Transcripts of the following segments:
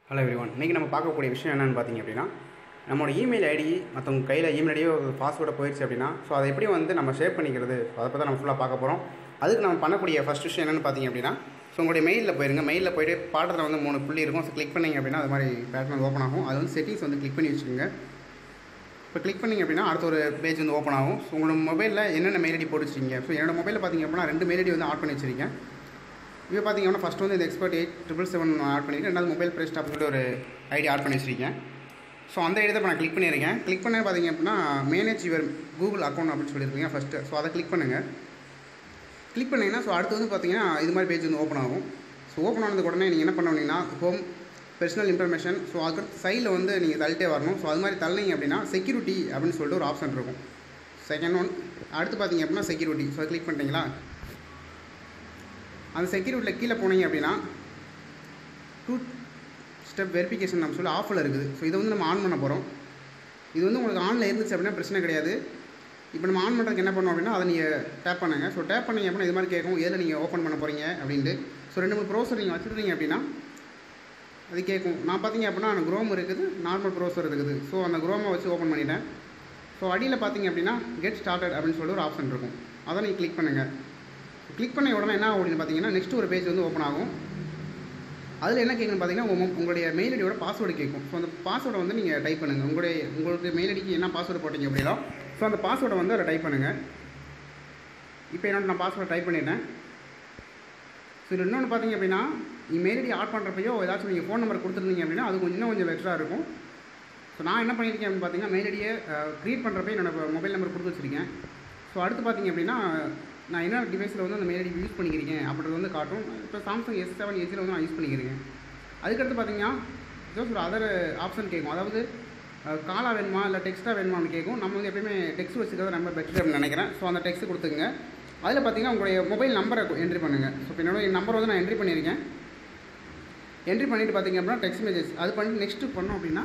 hello everyone இன்றைக்கி நம்ம பார்க்கக்கூடிய விஷயம் என்னென்னு பார்த்தீங்க அப்படின்னா நம்மளோட இமெயில் ஐடி மற்றவங்க கையில் இமெயில் ஐடியோ பாஸ்வேர்டை போயிடுச்சு அப்படின்னா ஸோ அதை எப்படி வந்து நம்ம ஷேர் பண்ணிக்கிறது அதை பற்றி நம்ம ஃபுல்லாக பார்க்க போகிறோம் அதுக்கு நம்ம பண்ணக்கூடிய ஃபஸ்ட் விஷயம் என்னென்னு பார்த்தீங்க அப்படின்னா ஸோ உங்களுடைய மெயிலில் போயிருங்க மெயிலில் போயிட்டு பாடத்தில் வந்து மூணு புள்ளி இருக்கும் ஸோ கிளிக் பண்ணிங்க அப்படின்னா அது மாதிரி பேட்டர்ன் ஓப்பன் ஆகும் அது வந்து செட்டிங்ஸ் வந்து கிளிக் பண்ணி வச்சுக்கோங்க இப்போ கிளிக் பண்ணிங்க அப்படின்னா அடுத்த ஒரு பேஜ் வந்து ஓப்பன் ஆகும் ஸோ உங்களோட மொபைலில் என்னென்ன மெயில் ஐடி போட்டு வச்சிருக்கீங்க ஸோ என்னோட மொபைலில் பார்த்தீங்க அப்படின்னா ரெண்டு மெயில் ஐடி வந்து ஆட் பண்ணி வச்சிருக்கேன் இப்போ பார்த்தீங்கன்னா ஃபஸ்ட் வந்து இந்த expert eight triple seven add பண்ணியிருக்கேன் ரெண்டாவது மொபைல் ப்ரைஸ் ஸ்டாப் சொல்லி ஒரு ஐடி ஆட் பண்ணி வச்சிருக்கேன் ஸோ அந்த ஐடி தான் இப்போ நான் கிளிக் பண்ணியிருக்கேன் கிளிக் பண்ண பார்த்தீங்க அப்படின்னா மேனேஜ் யுவர் கூகுள் அக்கௌண்ட் அப்படின்னு சொல்லியிருக்கீங்க ஃபஸ்ட்டு ஸோ அதை கிளிக் பண்ணுங்கள் கிளிக் பண்ணிங்கன்னா ஸோ அடுத்து வந்து பார்த்தீங்கன்னா இது மாதிரி பேஜ் வந்து ஓப்பன் ஆகும் ஸோ ஓப்பன் ஆனதுக்கு உடனே நீங்கள் என்ன பண்ணுவீங்கன்னா ஹோம் பர்சனல் இன்ஃபர்மேஷன் ஸோ அதுக்கு சைடில் வந்து நீங்கள் தள்ளிட்டே வரணும் ஸோ அது மாதிரி தள்ளிங்க அப்படின்னா செக்யூரிட்டி அப்படின்னு சொல்லிட்டு ஒரு ஆப்ஷன் இருக்கும் செகண்ட் ஒன் அடுத்து பார்த்தீங்க அப்படின்னா செக்யூரிட்டி ஸோ கிளிக் பண்ணிட்டீங்களா அந்த செக்யூரிட்டியில் கீழே போனீங்க அப்படின்னா டூ ஸ்டெப் வெரிஃபிகேஷன் நம்ம சொல்லி ஆஃபில் இருக்குது ஸோ இதை வந்து நம்ம ஆன் பண்ண போகிறோம் இது வந்து உங்களுக்கு ஆனில் இருந்துச்சு அப்படின்னா பிரச்சனை கிடையாது இப்போ நம்ம ஆன் பண்ணுறதுக்கு என்ன பண்ணோம் அப்படின்னா அதை நீங்கள் டேப் பண்ணுங்கள் ஸோ டேப் பண்ணீங்க அப்படின்னா இது மாதிரி கேட்கும் எதில் நீங்கள் ஓப்பன் பண்ண போகிறீங்க அப்படின்ட்டு ஸோ ரெண்டு மூணு ப்ரௌசர் நீங்கள் வச்சுருந்தீங்க அப்படின்னா அது கேட்கும் நான் பார்த்தீங்க அப்படின்னா குரோம் இருக்குது நார்மல் ப்ரௌசர் இருக்குது ஸோ அந்த குரோமை வச்சு ஓப்பன் பண்ணிட்டேன் ஸோ அடியில் பார்த்தீங்க அப்படின்னா கெட் ஸ்டார்டட் அப்படின்னு சொல்லிட்டு ஒரு ஆப்ஷன் இருக்கும் அதை நீங்கள் கிளிக் பண்ணுங்கள் கிளிக் பண்ண உடனே என்ன ஆகும் அப்படின்னு பார்த்தீங்கன்னா நெக்ஸ்ட் ஒரு பேஜ் வந்து ஓப்பன் ஆகும் அதில் என்ன கேட்குன்னு பார்த்தீங்கன்னா உங்க- உங்களுடைய மெயில் ஐடியோட பாஸ்வேர்டு கேட்கும் ஸோ அந்த பாஸ்வேர்டை வந்து நீங்கள் டைப் பண்ணுங்கள் உங்களுடைய உங்களுக்கு மெயில் ஐடிக்கு என்ன பாஸ்வேர்டு போட்டீங்க அப்படின்னா ஸோ அந்த பாஸ்வேர்டை வந்து அதை டைப் பண்ணுங்கள் இப்போ என்னோட நான் பாஸ்வேர்டை டைப் பண்ணிட்டேன் ஸோ இது இன்னொன்று பார்த்தீங்க அப்படின்னா நீங்கள் மெயில் ஐடி ஆட் பண்ணுறப்பையோ ஏதாச்சும் நீங்கள் ஃபோன் நம்பர் கொடுத்துருந்தீங்க அப்படின்னா அது கொஞ்சம் இன்னும் கொஞ்சம் பெட்டராக இருக்கும் ஸோ நான் என்ன பண்ணியிருக்கேன் அப்படின்னு பார்த்தீங்கன்னா மெயில் ஐடியை க்ரியேட் பண்ணுறப்ப என்னோட மொபைல் நம்பர் கொடுத்து வச்சிருக்கேன் ஸோ அடுத்து பார்த்தீங்க அப்படின்னா நான் என்ன டிவைஸில் வந்து அந்த மெயில் ஐடி யூஸ் பண்ணிக்கிறீங்க அப்படின்றது வந்து காட்டும் இப்போ சாம்சங் எஸ் செவன் எஸ்சியில் வந்து நான் யூஸ் பண்ணிக்கிறேன் அதுக்கடுத்து பார்த்தீங்கன்னா ஜோஸ் ஒரு அதர் ஆப்ஷன் கேட்கும் அதாவது காலா வேணுமா இல்லை டெக்ஸ்ட்டாக வேணுமான்னு கேட்கும் நம்ம வந்து எப்பயுமே டெக்ஸ்ட் வச்சுக்கிறது ரொம்ப பெட்டர் அப்படின்னு நினைக்கிறேன் ஸோ அந்த டெக்ஸ்ட் கொடுத்துங்க அதில் பார்த்தீங்கன்னா உங்களுடைய மொபைல் நம்பரை என்ட்ரி பண்ணுங்கள் ஸோ இப்போ என்னோட நம்பர் வந்து நான் என்ட்ரி பண்ணியிருக்கேன் என்ட்ரி பண்ணிவிட்டு பார்த்தீங்க அப்படின்னா டெக்ஸ்ட் மெசேஜ் அது பண்ணிட்டு நெக்ஸ்ட்டு பண்ணோம் அப்படின்னா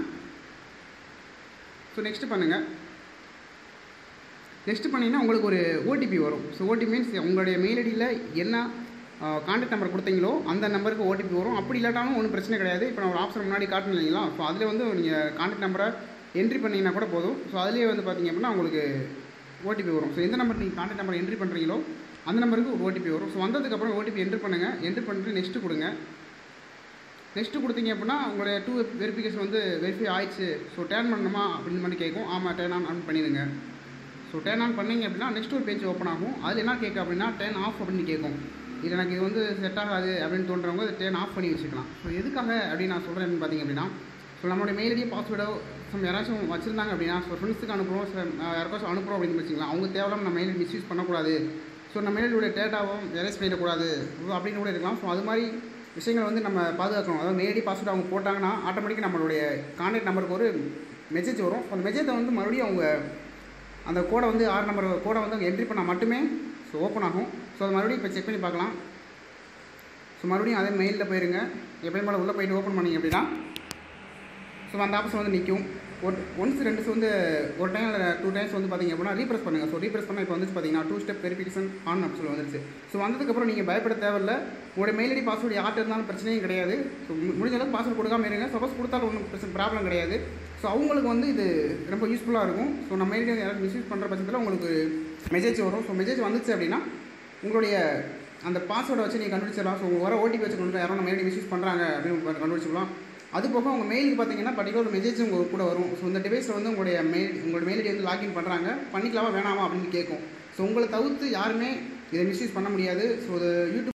ஸோ நெக்ஸ்ட்டு பண்ணுங்கள் நெக்ஸ்ட் பண்ணிங்கன்னா உங்களுக்கு ஒரு ஓடிபி வரும் ஸோ ஓடிபி மீன்ஸ் உங்களுடைய மெயில் ஐடியில் என்ன கான்டாக்ட் நம்பர் கொடுத்தீங்களோ அந்த நம்பருக்கு ஓடிபி வரும் அப்படி இல்லாட்டாலும் ஒன்றும் பிரச்சனை கிடையாது இப்போ நான் ஒரு ஆப்ஷன் முன்னாடி காட்டணும் இல்லைங்களா ஸோ அதில் வந்து நீங்கள் கான்டாக்ட் நம்பரை என்ட்ரி பண்ணிங்கன்னா கூட போதும் ஸோ அதுலேயே வந்து பார்த்தீங்க அப்படின்னா உங்களுக்கு ஓடிபி வரும் ஸோ எந்த நம்பர் நீங்கள் கான்டாக்ட் நம்பர் என்ட்ரி பண்ணுறீங்களோ அந்த நம்பருக்கு ஒரு ஓடிபி வரும் ஸோ வந்ததுக்கப்புறம் ஓடிபி என்ட்ரி பண்ணுங்கள் என்ட்ரி பண்ணிட்டு நெக்ஸ்ட்டு கொடுங்க நெக்ஸ்ட்டு கொடுத்தீங்க அப்படின்னா உங்களுடைய டூ வெரிஃபிகேஷன் வந்து வெரிஃபை ஆயிடுச்சு ஸோ டேர்ன் பண்ணணுமா அப்படின்னு மாதிரி கேட்கும் ஆமாம் டேர்ன் ஆன் ஆன் பண்ணிடுங்க ஸோ டேர்ன் ஆன் பண்ணீங்க அப்படின்னா நெக்ஸ்ட் ஒரு பேஜ் ஓப்பன் ஆகும் அதில் என்ன கேட்கும் அப்படின்னா டேர்ன் ஆஃப் அப்படின்னு கேட்கும் இது எனக்கு இது வந்து செட் ஆகாது அப்படின்னு தோன்றவங்க இதை டேர்ன் ஆஃப் பண்ணி வச்சுக்கலாம் ஸோ எதுக்காக அப்படின்னு நான் சொல்கிறேன் பார்த்தீங்க அப்படின்னா ஸோ நம்மளுடைய மெயில் ஐடி பாஸ்வேர்டோ ஸோ யாராச்சும் வச்சுருந்தாங்க அப்படின்னா ஸோ ஃப்ரெண்ட்ஸுக்கு அனுப்புகிறோம் சில யாருக்காச்சும் அனுப்புகிறோம் அப்படின்னு வச்சுக்கலாம் அவங்க தேவையில்லாம நம்ம மெயில் மிஸ்யூஸ் பண்ணக்கூடாது ஸோ நம்ம மெயிலுடைய டேட்டாவும் எரேஸ் பண்ணிடக்கூடாது ஸோ அப்படின்னு கூட இருக்கலாம் ஸோ அது மாதிரி விஷயங்கள் வந்து நம்ம பாதுகாக்கணும் அதாவது மெயில் ஐடி பாஸ்வேர்டு அவங்க போட்டாங்கன்னா ஆட்டோமேட்டிக்காக நம்மளுடைய கான்டாக்ட் நம்பருக்கு ஒரு மெசேஜ் வரும் அந்த மெசேஜை வந்து மறுபடியும் அவங்க அந்த கோடை வந்து ஆறு நம்பர் கோடை வந்து என்ட்ரி பண்ணால் மட்டுமே ஸோ ஓப்பன் ஆகும் ஸோ அது மறுபடியும் இப்போ செக் பண்ணி பார்க்கலாம் ஸோ மறுபடியும் அதே மெயிலில் போயிருங்க எப்பயும் போல் உள்ளே போயிட்டு ஓப்பன் பண்ணீங்க அப்படின்னா ஸோ அந்த ஆப்ஷன் வந்து நிற்கும் ஒரு ஒன்ஸ் ரெண்டு வந்து ஒரு டைம் இல்லை டூ டைம்ஸ் வந்து பார்த்தீங்க அப்படின்னா ரீப்ரெஸ் பண்ணுங்கள் ஸோ ரீப்ரெஸ் பண்ணால் இப்போ வந்துச்சு பார்த்தீங்கன்னா டூ ஸ்டெப் வெரிஃபிகேஷன் ஆன் அப்படின்னு சொல்லி வந்துருச்சு ஸோ வந்ததுக்கப்புறம் நீங்கள் பயப்பட தேவையில்ல உங்களுடைய மெயில் ஐடி பாஸ்வேர்டு யார்கிட்ட இருந்தாலும் பிரச்சனையும் கிடையாது ஸோ முடிஞ்ச அளவுக்கு பாஸ்வேர்டு கொடுக்காம இருங்க சப்போஸ் கொடுத்தாலும் ஒன்றும் பிரச்சனை ப்ராப்ளம் கிடையாது ஸோ அவங்களுக்கு வந்து இது ரொம்ப யூஸ்ஃபுல்லாக இருக்கும் ஸோ நம்ம மெயில் ஐடி யாராவது மிஸ்யூஸ் பண்ணுற பட்சத்தில் உங்களுக்கு மெசேஜ் வரும் ஸோ மெசேஜ் வந்துச்சு அப்படின்னா உங்களுடைய அந்த பாஸ்வேர்டை வச்சு நீங்கள் கண்டுபிடிச்சிடலாம் ஸோ உங்கள் வர ஓடிபி வச்சு கொண்டு யாரும் நம்ம மெயில் மிஸ்யூஸ் பண்ணுறாங்க அப்படின்னு கண்டுபிடிச்சிக்கலாம் அது போக உங்கள் மெயிலுக்கு பார்த்தீங்கன்னா பர்டிகுலர் மெசேஜ் உங்கள் கூட வரும் ஸோ இந்த டிவைஸில் வந்து உங்களுடைய மெயில் உங்களோட மெயில் ஐடி வந்து லாகின் பண்ணுறாங்க பண்ணிக்கலாமா வேணாமா அப்படின்னு கேட்கும் ஸோ உங்களை தவிர்த்து யாருமே இதை மிஸ்யூஸ் பண்ண முடியாது ஸோ இது யூடியூப்